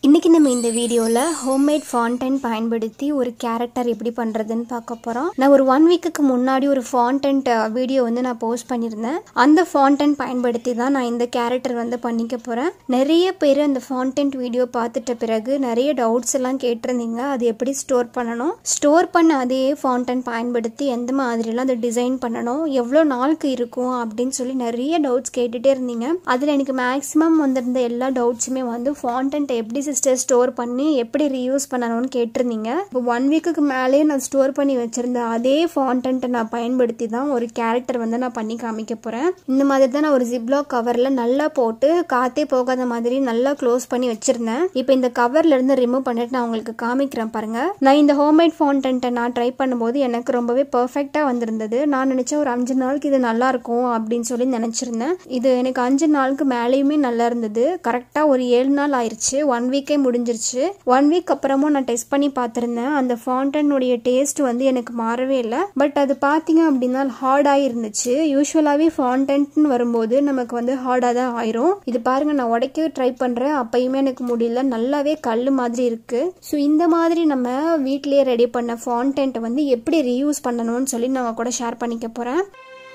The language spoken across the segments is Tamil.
இன்றைக்கி நம்ம இந்த வீடியோவில் ஹோம்மேட் ஃபாண்டன்ட் பயன்படுத்தி ஒரு கேரக்டர் எப்படி பண்ணுறதுன்னு பார்க்க போகிறோம் நான் ஒரு ஒன் வீக்குக்கு முன்னாடி ஒரு ஃபாண்டன்ட் வீடியோ வந்து நான் போஸ்ட் பண்ணியிருந்தேன் அந்த ஃபாண்டன்ட் பயன்படுத்தி தான் நான் இந்த கேரக்டர் வந்து பண்ணிக்க போகிறேன் நிறைய பேர் அந்த ஃபாண்டன்ட் வீடியோ பார்த்துட்ட பிறகு நிறைய டவுட்ஸ் எல்லாம் கேட்டிருந்தீங்க அது எப்படி ஸ்டோர் பண்ணணும் ஸ்டோர் பண்ண அதே ஃபாண்டன்ட் பயன்படுத்தி எந்த மாதிரிலாம் அதை டிசைன் பண்ணணும் எவ்வளோ நாளுக்கு இருக்கும் அப்படின்னு சொல்லி நிறைய டவுட்ஸ் கேட்டுகிட்டே இருந்தீங்க அதில் எனக்கு மேக்ஸிமம் வந்திருந்த எல்லா டவுட்ஸுமே வந்து ஃபாண்டன்ட் எப்படி சிஸ்டர் ஸ்டோர் பண்ணி எப்படி ரீயூஸ் பண்ணணும்னு கேட்டிருந்தீங்க இப்போ ஒன் வீக்குக்கு மேலேயே நான் ஸ்டோர் பண்ணி வச்சிருந்த அதே ஃபாண்டன்ட்டை நான் பயன்படுத்தி தான் ஒரு கேரக்டர் வந்து நான் பண்ணி காமிக்க போகிறேன் இந்த மாதிரி தான் நான் ஒரு ஜிப்லாக் கவரில் நல்லா போட்டு காற்றே போகாத மாதிரி நல்லா க்ளோஸ் பண்ணி வச்சிருந்தேன் இப்போ இந்த கவர்ல இருந்து ரிமூவ் பண்ணிட்டு நான் உங்களுக்கு காமிக்கிறேன் பாருங்க நான் இந்த ஹோம்மேட் ஃபாண்டன்ட்டை நான் ட்ரை பண்ணும்போது எனக்கு ரொம்பவே பர்ஃபெக்டாக வந்திருந்தது நான் நினச்சேன் ஒரு அஞ்சு நாளுக்கு இது நல்லா இருக்கும் அப்படின்னு சொல்லி நினச்சிருந்தேன் இது எனக்கு அஞ்சு நாளுக்கு மேலேயுமே நல்லா இருந்தது கரெக்டாக ஒரு ஏழு நாள் ஆயிடுச்சு ஒன் வீக்கே முடிஞ்சிருச்சு ஒன் வீக் அப்புறமும் நான் டெஸ்ட் பண்ணி பார்த்துருந்தேன் அந்த ஃபாண்டனுடைய டேஸ்ட் வந்து எனக்கு மாறவே இல்லை பட் அது பார்த்தீங்க அப்படின்னா ஹார்டாக இருந்துச்சு யூஸ்வலாகவே ஃபாண்டன்ட்னு வரும்போது நமக்கு வந்து ஹார்டாக தான் ஆயிரும் இது பாருங்க நான் உடைக்க ட்ரை பண்ணுறேன் அப்பயுமே எனக்கு முடியல நல்லாவே கல் மாதிரி இருக்கு ஸோ இந்த மாதிரி நம்ம வீட்லேயே ரெடி பண்ண ஃபாண்டன்ட்டை வந்து எப்படி ரீயூஸ் பண்ணணும்னு சொல்லி நான் கூட ஷேர் பண்ணிக்க போகிறேன்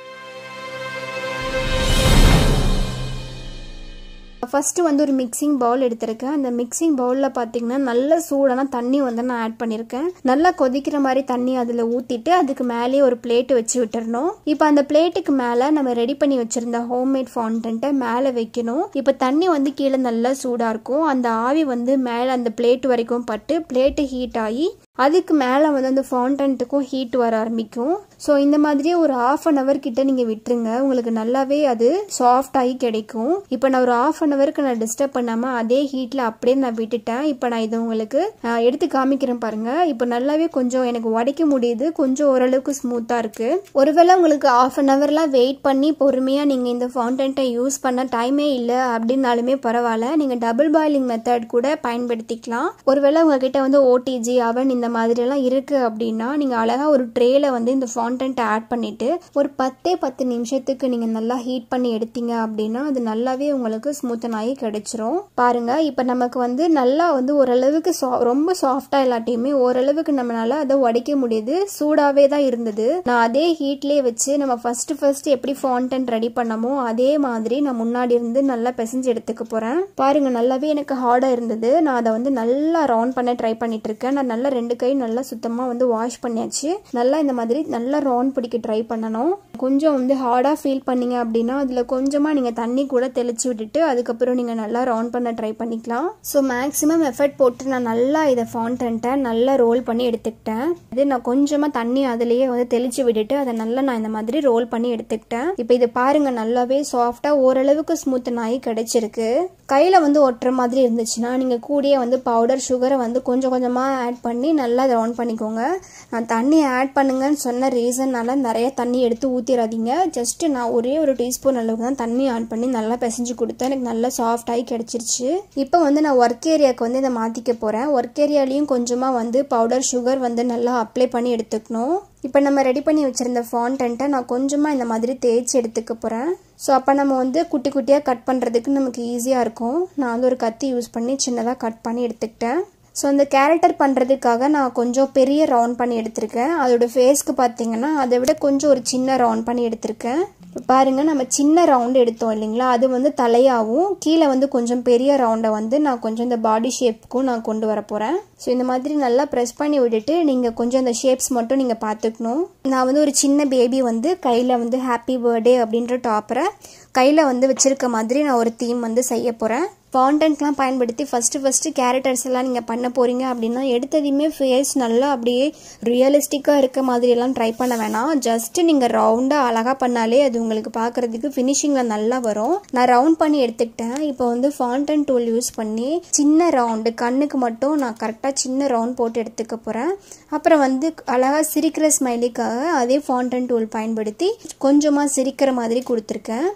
ஃபஸ்ட்டு வந்து ஒரு மிக்சிங் பவுல் எடுத்திருக்கேன் அந்த மிக்சிங் பவுலில் பார்த்தீங்கன்னா நல்ல சூடான தண்ணி வந்து நான் ஆட் பண்ணியிருக்கேன் நல்லா கொதிக்கிற மாதிரி தண்ணி அதில் ஊற்றிட்டு அதுக்கு மேலேயே ஒரு பிளேட்டு வச்சு விட்டுறணும் இப்போ அந்த பிளேட்டுக்கு மேலே நம்ம ரெடி பண்ணி வச்சுருந்த ஹோம்மேட் ஃபாண்டன்ட்டை மேலே வைக்கணும் இப்போ தண்ணி வந்து கீழே நல்லா சூடாக இருக்கும் அந்த ஆவி வந்து மேலே அந்த பிளேட் வரைக்கும் பட்டு பிளேட்டு ஹீட் ஆகி அதுக்கு மேலே வந்து அந்த ஃபாண்டன்ட்டுக்கும் ஹீட் வர ஆரம்பிக்கும் ஸோ இந்த மாதிரியே ஒரு ஆஃப் அன் ஹவர் கிட்ட நீங்கள் விட்டுருங்க உங்களுக்கு நல்லாவே அது சாஃப்ட் ஆகி கிடைக்கும் இப்போ நான் ஒரு ஆஃப் அன் ஹவருக்கு நான் டிஸ்டர்ப் பண்ணாமல் அதே ஹீட்டில் அப்படியே நான் விட்டுட்டேன் இப்போ நான் இதை உங்களுக்கு எடுத்து காமிக்கிறேன் பாருங்க இப்போ நல்லாவே கொஞ்சம் எனக்கு உடைக்க முடியுது கொஞ்சம் ஓரளவுக்கு ஸ்மூத்தாக இருக்கு ஒருவேளை உங்களுக்கு ஆஃப் அன் ஹவர்லாம் வெயிட் பண்ணி பொறுமையாக நீங்கள் இந்த ஃபவுண்டன்ட்டை யூஸ் பண்ண டைமே இல்லை அப்படின்னாலுமே பரவாயில்ல நீங்கள் டபுள் பாயிலிங் மெத்தட் கூட பயன்படுத்திக்கலாம் ஒருவேளை உங்ககிட்ட வந்து ஓடிஜி அவன் இந்த மாதிரிலாம் இருக்குது அப்படின்னா நீங்கள் அழகாக ஒரு ட்ரேல வந்து இந்த ஃபாண்டன்ட்டை ஆட் பண்ணிவிட்டு ஒரு பத்தே பத்து நிமிஷத்துக்கு நீங்கள் நல்லா ஹீட் பண்ணி எடுத்தீங்க அப்படின்னா அது நல்லாவே உங்களுக்கு ஸ்மூத்தன் ஆகி கிடைச்சிரும் பாருங்க இப்போ நமக்கு வந்து நல்லா வந்து ஓரளவுக்கு சா ரொம்ப சாஃப்டாக இல்லாட்டியுமே ஓரளவுக்கு நம்மளால அதை உடைக்க முடியுது சூடாகவே தான் இருந்தது நான் அதே ஹீட்லேயே வச்சு நம்ம ஃபர்ஸ்ட் ஃபர்ஸ்ட் எப்படி ஃபாண்டன்ட் ரெடி பண்ணமோ அதே மாதிரி நான் முன்னாடி இருந்து நல்லா பிசைஞ்சு எடுத்துக்க போகிறேன் பாருங்க நல்லாவே எனக்கு ஹார்டாக இருந்தது நான் அதை வந்து நல்லா ரவுண்ட் பண்ண ட்ரை பண்ணிட்டு இருக்கேன் நான் நல்லா ரெண்டு கை நல்லா சுத்தமாக வந்து வாஷ் பண்ணியாச்சு நல்லா இந்த மாதிரி நல்லா ரவுண்ட் பிடிக்க ட்ரை பண்ணணும் கொஞ்சம் வந்து ஹார்டாக ஃபீல் பண்ணீங்க அப்படின்னா அதில் கொஞ்சமாக நீங்கள் தண்ணி கூட தெளிச்சு விட்டுட்டு அதுக்கப்புறம் நீங்கள் நல்லா ரவுண்ட் பண்ண ட்ரை பண்ணிக்கலாம் ஸோ மேக்ஸிமம் எஃபர்ட் போட்டு நான் நல்லா இதை ஃபாண்டன்ட்டை நல்லா ரோல் பண்ணி எடுத்துக்கிட்டேன் இது நான் கொஞ்சமாக தண்ணி அதுலேயே வந்து தெளிச்சு விட்டுட்டு அதை நல்லா நான் இந்த மாதிரி ரோல் பண்ணி எடுத்துக்கிட்டேன் இப்போ இது பாருங்க நல்லாவே சாஃப்டாக ஓரளவுக்கு ஸ்மூத்தன் ஆகி கிடைச்சிருக்கு கையில் வந்து ஒட்டுற மாதிரி இருந்துச்சுன்னா நீங்கள் கூடிய வந்து பவுடர் சுகரை வந்து கொஞ்சம் கொஞ்சமாக ஆட் பண்ணி நல்லா ரவுண்ட் பண்ணிக்கோங்க நான் தண்ணி ஆட் பண்ணுங்கன்னு சொன்ன ரீசன்னால நிறைய தண்ணி எடுத்து ஊற்றிடாதீங்க ஜஸ்ட்டு நான் ஒரே ஒரு டீஸ்பூன் அளவுக்கு தான் தண்ணி ஆட் பண்ணி நல்லா பிசைஞ்சு கொடுத்தேன் எனக்கு நல்லா சாஃப்டாகி கிடச்சிருச்சு இப்போ வந்து நான் ஒர்க் ஏரியாவுக்கு வந்து இதை மாற்றிக்க போகிறேன் ஒர்க் ஏரியாலையும் கொஞ்சமாக வந்து பவுடர் சுகர் வந்து நல்லா அப்ளை பண்ணி எடுத்துக்கணும் இப்போ நம்ம ரெடி பண்ணி வச்சுருந்த ஃபாண்டன்ட்டை நான் கொஞ்சமாக இந்த மாதிரி தேய்ச்சி எடுத்துக்க போகிறேன் ஸோ அப்போ நம்ம வந்து குட்டி குட்டியாக கட் பண்ணுறதுக்கு நமக்கு ஈஸியாக இருக்கும் நான் வந்து ஒரு கத்தி யூஸ் பண்ணி சின்னதாக கட் பண்ணி எடுத்துக்கிட்டேன் ஸோ அந்த கேரக்டர் பண்ணுறதுக்காக நான் கொஞ்சம் பெரிய ரவுண்ட் பண்ணி எடுத்திருக்கேன் அதோட ஃபேஸ்க்கு பார்த்தீங்கன்னா அதை விட கொஞ்சம் ஒரு சின்ன ரவுண்ட் பண்ணி எடுத்திருக்கேன் இப்போ பாருங்கள் நம்ம சின்ன ரவுண்டு எடுத்தோம் இல்லைங்களா அது வந்து தலையாகவும் கீழே வந்து கொஞ்சம் பெரிய ரவுண்டை வந்து நான் கொஞ்சம் இந்த பாடி ஷேப்புக்கும் நான் கொண்டு வர போகிறேன் ஸோ இந்த மாதிரி நல்லா ப்ரெஸ் பண்ணி விட்டுட்டு நீங்கள் கொஞ்சம் அந்த ஷேப்ஸ் மட்டும் நீங்கள் பார்த்துக்கணும் நான் வந்து ஒரு சின்ன பேபி வந்து கையில் வந்து ஹாப்பி பர்த்டே அப்படின்ற டாப்பரை கையில் வந்து வச்சுருக்க மாதிரி நான் ஒரு தீம் வந்து செய்ய போகிறேன் ஃபாண்டன்ட்லாம் பயன்படுத்தி ஃபஸ்ட்டு ஃபஸ்ட்டு கேரக்டர்ஸ் எல்லாம் நீங்கள் பண்ண போகிறீங்க அப்படின்னா எடுத்ததையுமே ஃபேஸ் நல்லா அப்படியே ரியலிஸ்டிக்காக இருக்க மாதிரியெல்லாம் ட்ரை பண்ண வேணாம் ஜஸ்ட்டு நீங்கள் ரவுண்டாக அழகாக பண்ணாலே அது உங்களுக்கு பார்க்குறதுக்கு ஃபினிஷிங்கில் நல்லா வரும் நான் ரவுண்ட் பண்ணி எடுத்துக்கிட்டேன் இப்போ வந்து ஃபாண்டன் டூல் யூஸ் பண்ணி சின்ன ரவுண்டு கண்ணுக்கு மட்டும் நான் கரெக்டாக சின்ன ரவுண்ட் போட்டு எடுத்துக்க போகிறேன் அப்புறம் வந்து அழகாக சிரிக்கிற ஸ்மைலிக்காக அதே ஃபாண்டன் டூல் பயன்படுத்தி கொஞ்சமாக சிரிக்கிற மாதிரி கொடுத்துருக்கேன்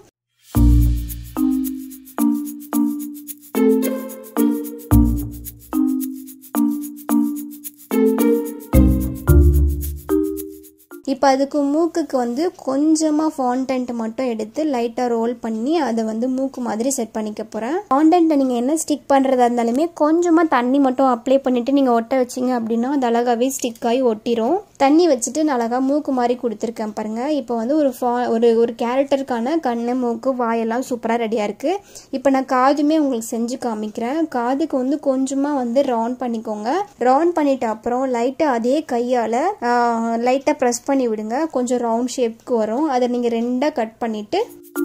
இப்போ இப்போ அதுக்கு மூக்குக்கு வந்து கொஞ்சமாக ஃபாண்டன்ட் மட்டும் எடுத்து லைட்டாக ரோல் பண்ணி அதை வந்து மூக்கு மாதிரி செட் பண்ணிக்க போகிறேன் ஃபாண்டன்ட்டை நீங்கள் என்ன ஸ்டிக் பண்ணுறதா இருந்தாலுமே கொஞ்சமாக தண்ணி மட்டும் அப்ளை பண்ணிவிட்டு நீங்கள் ஒட்ட வச்சிங்க அப்படின்னா அது அழகாகவே ஸ்டிக் ஆகி ஒட்டிரும் தண்ணி வச்சுட்டு நான் அழகாக மூக்கு மாதிரி கொடுத்துருக்கேன் பாருங்கள் இப்போ வந்து ஒரு ஃபா ஒரு ஒரு கேரக்டருக்கான கண்ணு மூக்கு வாயெல்லாம் சூப்பராக ரெடியாக இருக்குது இப்போ நான் காதுமே உங்களுக்கு செஞ்சு காமிக்கிறேன் காதுக்கு வந்து கொஞ்சமாக வந்து ரவுண்ட் பண்ணிக்கோங்க ரவுண்ட் பண்ணிட்ட அப்புறம் லைட்டாக அதே கையால் லைட்டாக ப்ரெஸ் பண்ணி விடுங்க கொஞ்சம் ரவுண்ட் ஷேப்க்கு வரும் அதை நீங்கள் ரெண்டாக கட் பண்ணிவிட்டு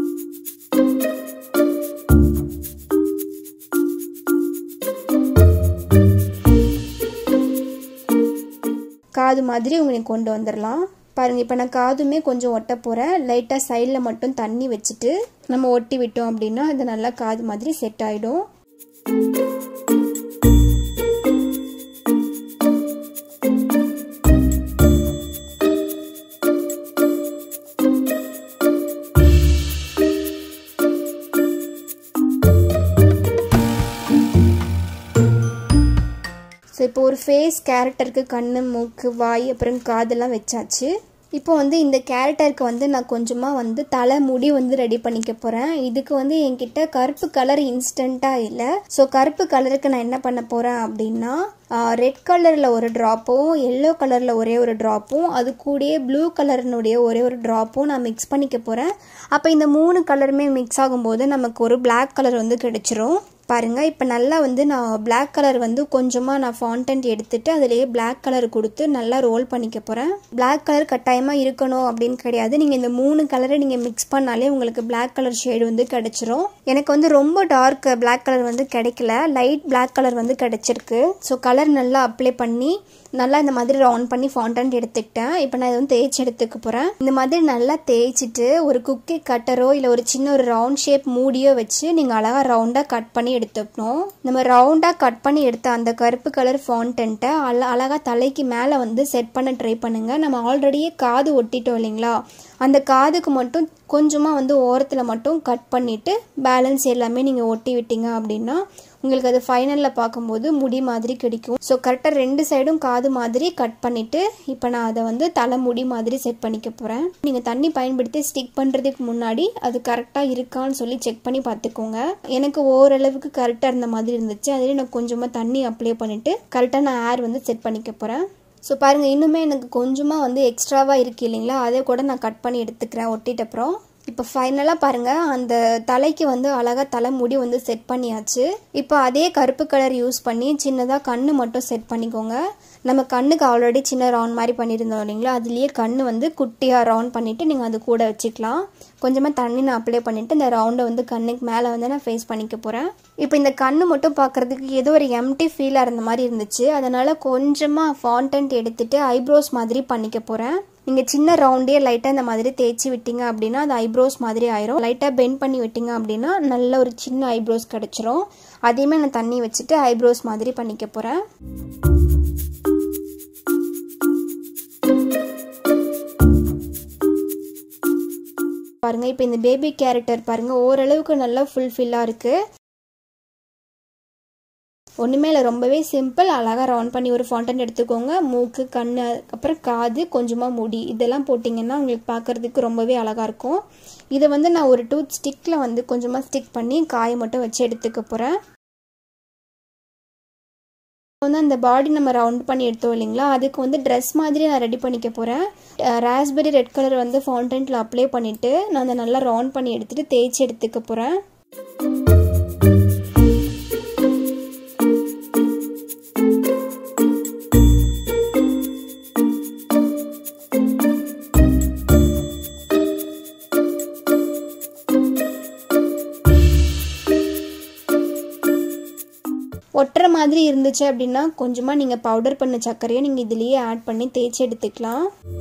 காது மாதிரி உங்களுக்கு கொண்டு வந்துடலாம் பாருங்கள் இப்போ நான் காதுமே கொஞ்சம் ஒட்ட போகிறேன் லைட்டாக சைடில் மட்டும் தண்ணி வச்சுட்டு நம்ம ஒட்டி விட்டோம் அப்படின்னா அது நல்லா காது மாதிரி செட் ஆகிடும் ஸோ இப்போ ஒரு ஃபேஸ் கேரக்டருக்கு கண்ணு மூக்கு வாய் அப்புறம் காதெல்லாம் வச்சாச்சு இப்போ வந்து இந்த கேரக்டருக்கு வந்து நான் கொஞ்சமாக வந்து தலை முடி வந்து ரெடி பண்ணிக்க போகிறேன் இதுக்கு வந்து என்கிட்ட கருப்பு கலர் இன்ஸ்டண்ட்டாக இல்லை ஸோ கருப்பு கலருக்கு நான் என்ன பண்ண போகிறேன் அப்படின்னா ரெட் கலரில் ஒரு ட்ராப்பும் எல்லோ கலரில் ஒரே ஒரு ட்ராப்பும் அது கூடயே ப்ளூ கலர்னுடைய ஒரே ஒரு ட்ராப்பும் நான் மிக்ஸ் பண்ணிக்க போகிறேன் அப்போ இந்த மூணு கலருமே மிக்ஸ் ஆகும்போது நமக்கு ஒரு பிளாக் கலர் வந்து கிடைச்சிரும் பாருங்கள் இப்போ நல்லா வந்து நான் பிளாக் கலர் வந்து கொஞ்சமாக நான் ஃபாண்டன்ட் எடுத்துட்டு அதிலேயே பிளாக் கலர் கொடுத்து நல்லா ரோல் பண்ணிக்க போகிறேன் பிளாக் கலர் கட்டாயமாக இருக்கணும் அப்படின்னு கிடையாது நீங்கள் இந்த மூணு கலரை நீங்கள் மிக்ஸ் பண்ணாலே உங்களுக்கு பிளாக் கலர் ஷேடு வந்து கிடைச்சிரும் எனக்கு வந்து ரொம்ப டார்க் பிளாக் கலர் வந்து கிடைக்கல லைட் பிளாக் கலர் வந்து கிடைச்சிருக்கு ஸோ கலர் நல்லா அப்ளை பண்ணி நல்லா இந்த மாதிரி ரவுண்ட் பண்ணி ஃபாண்டன்ட் எடுத்துக்கிட்டேன் இப்போ நான் இதை வந்து தேய்ச்சி எடுத்துக்க போகிறேன் இந்த மாதிரி நல்லா தேய்ச்சிட்டு ஒரு குக்கி கட்டரோ இல்லை ஒரு சின்ன ஒரு ரவுண்ட் ஷேப் மூடியோ வச்சு நீங்கள் அழகாக ரவுண்டாக கட் பண்ணி எடுத்துக்கணும் நம்ம ரவுண்டாக கட் பண்ணி எடுத்த அந்த கருப்பு கலர் ஃபாண்டன்ட்டை அழ அழகாக தலைக்கு மேலே வந்து செட் பண்ண ட்ரை பண்ணுங்கள் நம்ம ஆல்ரெடியே காது ஒட்டிட்டோம் இல்லைங்களா அந்த காதுக்கு மட்டும் கொஞ்சமாக வந்து ஓரத்தில் மட்டும் கட் பண்ணிவிட்டு பேலன்ஸ் எல்லாமே நீங்கள் ஒட்டி விட்டீங்க அப்படின்னா உங்களுக்கு அது ஃபைனலில் பார்க்கும்போது முடி மாதிரி கிடைக்கும் ஸோ கரெக்டாக ரெண்டு சைடும் காது மாதிரி கட் பண்ணிவிட்டு இப்போ நான் அதை வந்து தலை முடி மாதிரி செட் பண்ணிக்க போகிறேன் நீங்கள் தண்ணி பயன்படுத்தி ஸ்டிக் பண்ணுறதுக்கு முன்னாடி அது கரெக்டாக இருக்கான்னு சொல்லி செக் பண்ணி பார்த்துக்கோங்க எனக்கு ஓரளவுக்கு கரெக்டாக இருந்த மாதிரி இருந்துச்சு அதிலே நான் கொஞ்சமாக தண்ணி அப்ளை பண்ணிவிட்டு கரெக்டாக நான் ஏர் வந்து செட் பண்ணிக்க போகிறேன் ஸோ பாருங்கள் இன்னுமே எனக்கு கொஞ்சமாக வந்து எக்ஸ்ட்ராவாக இருக்குது இல்லைங்களா அதை கூட நான் கட் பண்ணி எடுத்துக்கிறேன் ஒட்டிட்ட அப்புறம் இப்போ ஃபைனலாக பாருங்கள் அந்த தலைக்கு வந்து அழகாக தலை முடி வந்து செட் பண்ணியாச்சு இப்போ அதே கருப்பு கலர் யூஸ் பண்ணி சின்னதாக கண்ணு மட்டும் செட் பண்ணிக்கோங்க நம்ம கண்ணுக்கு ஆல்ரெடி சின்ன ரவுண்ட் மாதிரி பண்ணியிருந்தோம் இல்லைங்களா அதுலேயே கண்ணு வந்து குட்டியாக ரவுண்ட் பண்ணிவிட்டு நீங்கள் அது கூட வச்சுக்கலாம் கொஞ்சமாக தண்ணி நான் அப்ளை பண்ணிவிட்டு இந்த ரவுண்டை வந்து கண்ணுக்கு மேலே வந்து நான் ஃபேஸ் பண்ணிக்க போகிறேன் இப்போ இந்த கண்ணு மட்டும் பார்க்குறதுக்கு ஏதோ ஒரு எம்டி ஃபீலாக இருந்த மாதிரி இருந்துச்சு அதனால் கொஞ்சமாக ஃபாண்டன்ட் எடுத்துகிட்டு ஐப்ரோஸ் மாதிரி பண்ணிக்க போகிறேன் நீங்கள் சின்ன ரவுண்டே லைட்டாக இந்த மாதிரி தேய்ச்சி விட்டீங்க அப்படின்னா அது ஐப்ரோஸ் மாதிரி ஆயிரும் லைட்டாக பெண்ட் பண்ணி விட்டீங்க அப்படின்னா நல்ல ஒரு சின்ன ஐப்ரோஸ் கிடச்சிரும் அதையுமே நான் தண்ணி வச்சுட்டு ஐப்ரோஸ் மாதிரி பண்ணிக்க போகிறேன் பாருங்கள் இப்போ இந்த பேபி கேரக்டர் பாருங்கள் ஓரளவுக்கு நல்லா ஃபுல்ஃபில்லாக இருக்குது ஒன்றுமே இல்லை ரொம்பவே சிம்பிள் அழகாக ரவுண்ட் பண்ணி ஒரு ஃபாண்டன் எடுத்துக்கோங்க மூக்கு கண் அப்புறம் காது கொஞ்சமாக முடி இதெல்லாம் போட்டிங்கன்னா உங்களுக்கு பார்க்குறதுக்கு ரொம்பவே அழகாக இருக்கும் இதை வந்து நான் ஒரு டூத் ஸ்டிக்கில் வந்து கொஞ்சமாக ஸ்டிக் பண்ணி காய மட்டும் வச்சு எடுத்துக்க போகிறேன் வந்து அந்த பாடி நம்ம ரவுண்ட் பண்ணி எடுத்தோம் இல்லைங்களா அதுக்கு வந்து ட்ரெஸ் மாதிரி நான் ரெடி பண்ணிக்க போகிறேன் ராஸ்பெரி ரெட் கலர் வந்து ஃபவுண்டன்ட்டில் அப்ளை பண்ணிவிட்டு நான் அதை நல்லா ரவுண்ட் பண்ணி எடுத்துகிட்டு தேய்ச்சி எடுத்துக்க போகிறேன் ஒட்டுற மாதிரி இருந்துச்சு அப்படின்னா கொஞ்சமாக நீங்கள் பவுடர் பண்ண சர்க்கரையை நீங்கள் இதுலேயே ஆட் பண்ணி தேய்ச்சி எடுத்துக்கலாம்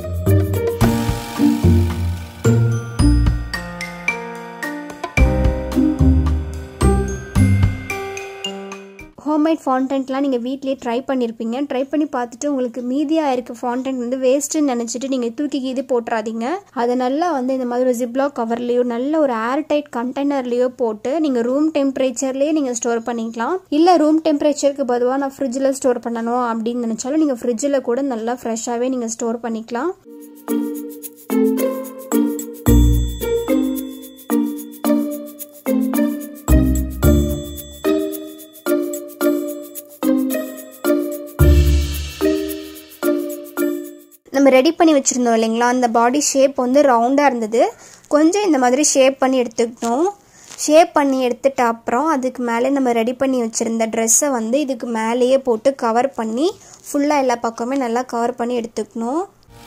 ஹோம்மேட் ஃபாண்டன்ட்லாம் நீங்கள் வீட்லேயே ட்ரை பண்ணியிருப்பீங்க ட்ரை பண்ணி பார்த்துட்டு உங்களுக்கு மீதியாக இருக்க ஃபாண்டன்ட் வந்து வேஸ்ட்டுன்னு நினச்சிட்டு நீங்கள் தூக்கி கீது போட்டுறாதீங்க அதை நல்லா வந்து இந்த மாதிரி ஒரு ஜிப்லாக் கவர்லேயோ நல்ல ஒரு ஏர் டைட் கண்டெய்னர்லேயோ போட்டு நீங்கள் ரூம் டெம்பரேச்சர்லேயே நீங்கள் ஸ்டோர் பண்ணிக்கலாம் இல்லை ரூம் டெம்பரேச்சருக்கு பொதுவாக நான் ஃப்ரிட்ஜில் ஸ்டோர் பண்ணணும் அப்படின்னு நினச்சாலும் நீங்கள் ஃப்ரிட்ஜில் கூட நல்லா ஃப்ரெஷ்ஷாகவே நீங்கள் ஸ்டோர் பண்ணிக்கலாம் நம்ம ரெடி பண்ணி வச்சுருந்தோம் இல்லைங்களா அந்த பாடி ஷேப் வந்து ரவுண்டாக இருந்தது கொஞ்சம் இந்த மாதிரி ஷேப் பண்ணி எடுத்துக்கணும் ஷேப் பண்ணி எடுத்துட்ட அப்புறம் அதுக்கு மேலே நம்ம ரெடி பண்ணி வச்சுருந்த ட்ரெஸ்ஸை வந்து இதுக்கு மேலேயே போட்டு கவர் பண்ணி ஃபுல்லாக எல்லா பக்கமே நல்லா கவர் பண்ணி எடுத்துக்கணும்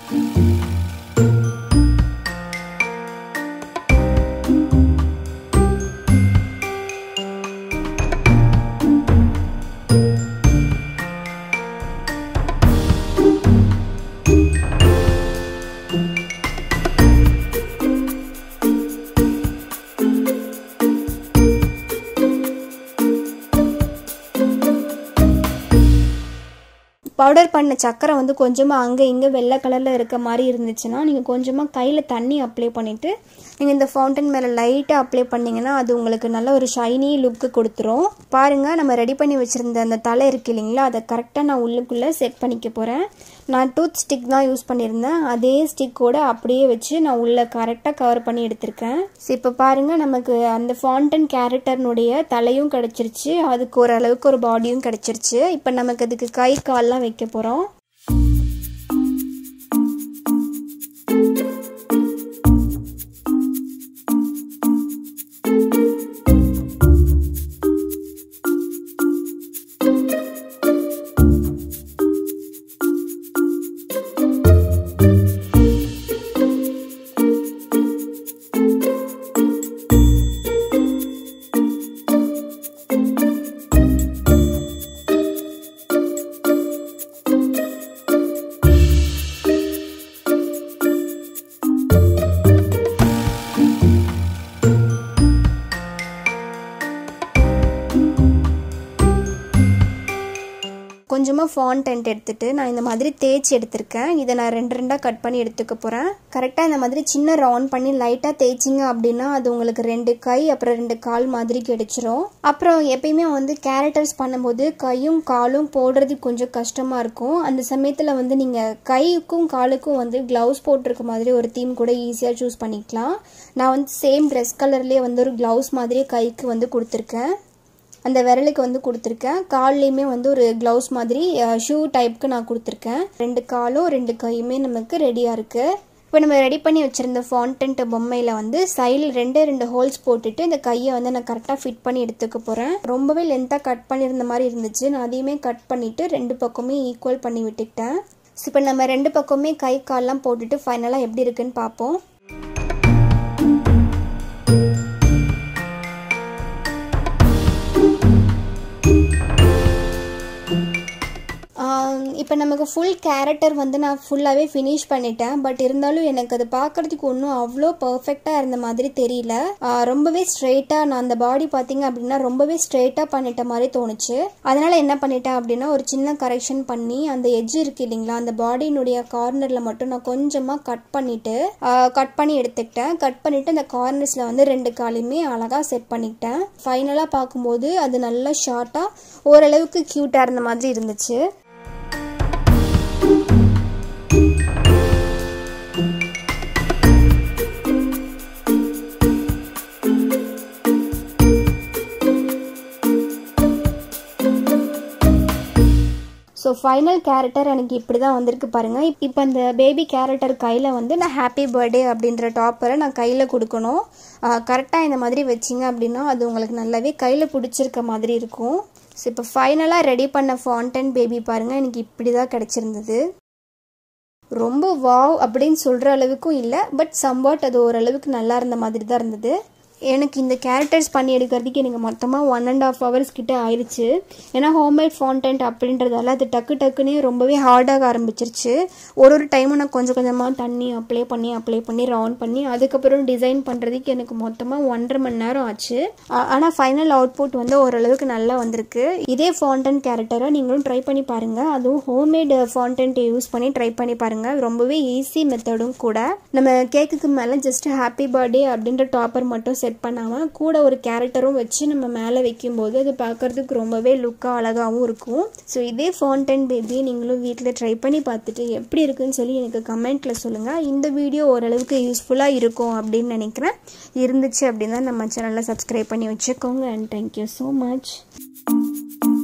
பவுடர் பண்ண சக்கரை வந்து கொஞ்சமாக அங்கே இங்கே வெள்ளை கலரில் இருக்க மாதிரி இருந்துச்சுன்னா நீங்கள் கொஞ்சமாக கையில் தண்ணி அப்ளை பண்ணிவிட்டு நீங்கள் இந்த ஃபவுண்டன் மேலே லைட்டாக அப்ளை பண்ணிங்கன்னா அது உங்களுக்கு நல்ல ஒரு ஷைனி லுக்கு கொடுத்துரும் பாருங்கள் நம்ம ரெடி பண்ணி வச்சுருந்த அந்த தலை இருக்கு இல்லைங்களா அதை கரெக்டாக நான் உள்ளுக்குள்ளே செட் பண்ணிக்க போகிறேன் நான் டூத் ஸ்டிக் தான் யூஸ் பண்ணியிருந்தேன் அதே ஸ்டிக்கோட அப்படியே வச்சு நான் உள்ளே கரெக்டாக கவர் பண்ணி எடுத்திருக்கேன் ஸோ இப்போ பாருங்கள் நமக்கு அந்த ஃபாண்டன் கேரக்டர்னுடைய தலையும் கிடச்சிருச்சு அதுக்கு ஓரளவுக்கு ஒரு பாடியும் கிடச்சிருச்சு இப்போ நமக்கு அதுக்கு கை கால்லாம் வைக்க போகிறோம் கொஞ்சமாக ஃபாண்டன்ட் எடுத்துட்டு நான் இந்த மாதிரி தேய்ச்சி எடுத்திருக்கேன் இதை நான் ரெண்டு ரெண்டாக கட் பண்ணி எடுத்துக்க போகிறேன் கரெக்டாக இந்த மாதிரி சின்ன ரவுண்ட் பண்ணி லைட்டாக தேய்ச்சிங்க அப்படின்னா அது உங்களுக்கு ரெண்டு கை அப்புறம் ரெண்டு கால் மாதிரி கிடைச்சிரும் அப்புறம் எப்பயுமே வந்து கேரக்டர்ஸ் பண்ணும்போது கையும் காலும் போடுறது கொஞ்சம் கஷ்டமாக இருக்கும் அந்த சமயத்தில் வந்து நீங்கள் கைக்கும் காலுக்கும் வந்து க்ளவுஸ் போட்டிருக்க மாதிரி ஒரு தீம் கூட ஈஸியாக சூஸ் பண்ணிக்கலாம் நான் வந்து சேம் ட்ரெஸ் கலர்லேயே வந்து ஒரு க்ளவுஸ் மாதிரியே கைக்கு வந்து கொடுத்துருக்கேன் அந்த விரலுக்கு வந்து கொடுத்துருக்கேன் கால்லையுமே வந்து ஒரு க்ளவுஸ் மாதிரி ஷூ டைப்புக்கு நான் கொடுத்துருக்கேன் ரெண்டு காலும் ரெண்டு கையுமே நமக்கு ரெடியாக இருக்குது இப்போ நம்ம ரெடி பண்ணி வச்சுருந்த ஃபாண்டன்ட் பொம்மையில் வந்து சைடில் ரெண்டே ரெண்டு ஹோல்ஸ் போட்டுட்டு இந்த கையை வந்து நான் கரெக்டாக ஃபிட் பண்ணி எடுத்துக்க போகிறேன் ரொம்பவே லென்த்தாக கட் பண்ணியிருந்த மாதிரி இருந்துச்சு நான் அதையுமே கட் பண்ணிவிட்டு ரெண்டு பக்கமே ஈக்குவல் பண்ணி விட்டுக்கிட்டேன் ஸோ இப்போ நம்ம ரெண்டு பக்கமே கை கால்லாம் போட்டுட்டு ஃபைனலாக எப்படி இருக்குன்னு பார்ப்போம் இப்போ நமக்கு ஃபுல் கேரக்டர் வந்து நான் ஃபுல்லாகவே ஃபினிஷ் பண்ணிட்டேன் பட் இருந்தாலும் எனக்கு அது பார்க்குறதுக்கு ஒன்றும் அவ்வளோ பர்ஃபெக்டாக இருந்த மாதிரி தெரியல ரொம்பவே ஸ்ட்ரெயிட்டாக நான் அந்த பாடி பார்த்தீங்க அப்படின்னா ரொம்பவே ஸ்ட்ரெயிட்டாக பண்ணிட்ட மாதிரி தோணுச்சு அதனால் என்ன பண்ணிட்டேன் அப்படின்னா ஒரு சின்ன கரெக்ஷன் பண்ணி அந்த எட்ஜ் இருக்கு இல்லைங்களா அந்த பாடியினுடைய கார்னரில் மட்டும் நான் கொஞ்சமாக கட் பண்ணிவிட்டு கட் பண்ணி எடுத்துக்கிட்டேன் கட் பண்ணிவிட்டு அந்த கார்னர்ஸில் வந்து ரெண்டு காலையுமே அழகாக செட் பண்ணிக்கிட்டேன் ஃபைனலாக பார்க்கும்போது அது நல்லா ஷார்ட்டாக ஓரளவுக்கு க்யூட்டாக இருந்த மாதிரி இருந்துச்சு ஸோ ஃபைனல் கேரக்டர் எனக்கு இப்படி தான் வந்திருக்கு பாருங்கள் இப்போ அந்த பேபி கேரக்டர் கையில் வந்து நான் ஹாப்பி பர்த்டே அப்படின்ற டாப்பரை நான் கையில் கொடுக்கணும் கரெக்டாக இந்த மாதிரி வச்சிங்க அப்படின்னா அது உங்களுக்கு நல்லாவே கையில் பிடிச்சிருக்க மாதிரி இருக்கும் ஸோ இப்போ ஃபைனலாக ரெடி பண்ண ஃபாண்டன் பேபி பாருங்கள் எனக்கு இப்படி தான் கிடச்சிருந்தது ரொம்ப வாவ் அப்படின்னு சொல்கிற அளவுக்கும் இல்லை பட் சம்வாட் அது ஓரளவுக்கு நல்லா இருந்த மாதிரி தான் இருந்தது எனக்கு இந்த கேரக்டர்ஸ் பண்ணி எடுக்கிறதுக்கு எனக்கு மொத்தமாக ஒன் அண்ட் ஆஃப் ஹவர்ஸ் கிட்ட ஆயிடுச்சு ஏன்னா ஹோம்மேட் ஃபாண்டன்ட் அப்படின்றதால அது டக்கு டக்குன்னே ரொம்பவே ஹார்டாக ஆரம்பிச்சிருச்சு ஒரு ஒரு டைமும் நான் கொஞ்சம் கொஞ்சமாக தண்ணி அப்ளை பண்ணி அப்ளை பண்ணி ரவுண்ட் பண்ணி அதுக்கப்புறம் டிசைன் பண்ணுறதுக்கு எனக்கு மொத்தமாக ஒன்றரை மணி நேரம் ஆச்சு ஆனால் ஃபைனல் அவுட்புட் வந்து ஓரளவுக்கு நல்லா வந்திருக்கு இதே ஃபாண்டன்ட் கேரக்டரை நீங்களும் ட்ரை பண்ணி பாருங்கள் அதுவும் ஹோம்மேட் ஃபாண்டன்ட்டை யூஸ் பண்ணி ட்ரை பண்ணி பாருங்கள் ரொம்பவே ஈஸி மெத்தடும் கூட நம்ம கேக்குக்கு மேலே ஜஸ்ட் ஹாப்பி பர்த்டே அப்படின்ற டாப்பர் மட்டும் செட் செட் பண்ணாமல் கூட ஒரு கேரக்டரும் வச்சு நம்ம மேலே வைக்கும்போது அது பார்க்குறதுக்கு ரொம்பவே லுக்காக அழகாகவும் இருக்கும் ஸோ இதே ஃபவுண்டன் பேபியை நீங்களும் வீட்டில் ட்ரை பண்ணி பார்த்துட்டு எப்படி இருக்குன்னு சொல்லி எனக்கு கமெண்ட்டில் சொல்லுங்கள் இந்த வீடியோ ஓரளவுக்கு யூஸ்ஃபுல்லாக இருக்கும் அப்படின்னு நினைக்கிறேன் இருந்துச்சு அப்படின்னா நம்ம சேனலை சப்ஸ்கிரைப் பண்ணி வச்சுக்கோங்க அண்ட் தேங்க்யூ ஸோ மச்